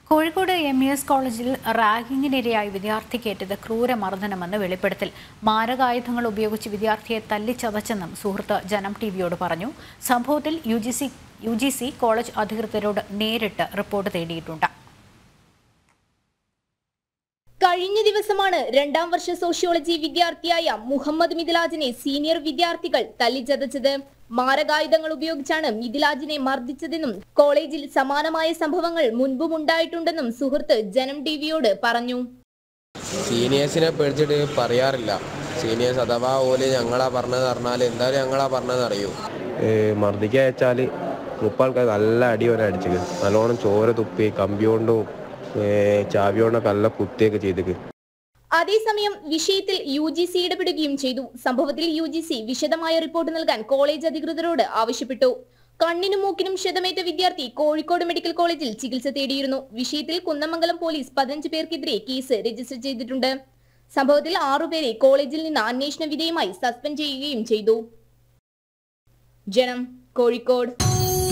Kozhikode M E S കോളേജിൽ റാഗിങ്ങിനിരയായി വിദ്യാർത്ഥിക്കേറ്റത് ക്രൂരമർദ്ദനമെന്ന് വെളിപ്പെടുത്തൽ മാരകായുധങ്ങൾ ഉപയോഗിച്ച് വിദ്യാർത്ഥിയെ തല്ലിച്ചതച്ചെന്നും സുഹൃത്ത് ജനം ടി വിയോട് പറഞ്ഞു സംഭവത്തിൽ U G C U G C college അധികൃതരോട് നേരിട്ട് റിപ്പോർട്ട് തേടിയിട്ടുണ്ട് കഴിഞ്ഞ ദിവസമാണ് രണ്ടാം വർഷ സോഷ്യോളജി വിദ്യാർത്ഥിയായ മുഹമ്മദ് മിഥിലാജിനെ സീനിയർ വിദ്യാർത്ഥികൾ തല്ലിച്ചതച്ചത് മാരകായുധങ്ങൾ ഉപയോഗിച്ചാണ് മിഥിലാജിനെ മർദ്ദിച്ചതെന്നും കോളേജിൽ സമാനമായ സംഭവങ്ങൾ മുൻപും ഉണ്ടായിട്ടുണ്ടെന്നും സുഹൃത്ത് ജനം ടിവിയോട് പറഞ്ഞു സീനിയേഴ്സിനെ പേടിച്ചിട്ട് പറയാറില്ല സീനിയേഴ്സ് അഥവാ ഓല് ഞങ്ങളാ പറഞ്ഞത് പറഞ്ഞാൽ എന്തായാലും ഞങ്ങളാ പറഞ്ഞതെന്ന് അറിയൂ മർദ്ദിക്കുക വെച്ചാൽ മുപ്പാൾക്കാർ നല്ല അടി വരെ അടിച്ചത് നല്ലോണം ചോര തുപ്പി കമ്പി കൊണ്ടും ചാവി കൊണ്ടൊക്കെ നല്ല കുത്തിയൊക്കെ ചെയ്തത് അതേസമയം വിഷയത്തിൽ യു ജി സി ഇടപെടുകയും ചെയ്തു സംഭവത്തിൽ യു ജി സി വിശദമായ റിപ്പോർട്ട് നൽകാൻ കോളേജ് അധികൃതരോട് ആവശ്യപ്പെട്ടു കണ്ണിനും മൂക്കിനും ക്ഷതമേറ്റ വിദ്യാർത്ഥി കോഴിക്കോട് മെഡിക്കൽ കോളേജിൽ ചികിത്സ തേടിയിരുന്നു വിഷയത്തിൽ കുന്നമംഗലം പോലീസ് പതിനഞ്ച് പേർക്കെതിരെ കേസ് രജിസ്റ്റർ ചെയ്തിട്ടുണ്ട് സംഭവത്തിൽ ആറുപേരെ കോളേജിൽ നിന്ന് അന്വേഷണ വിധേയമായി സസ്പെൻഡ് ചെയ്യുകയും ചെയ്തു ജനം കോഴിക്കോട്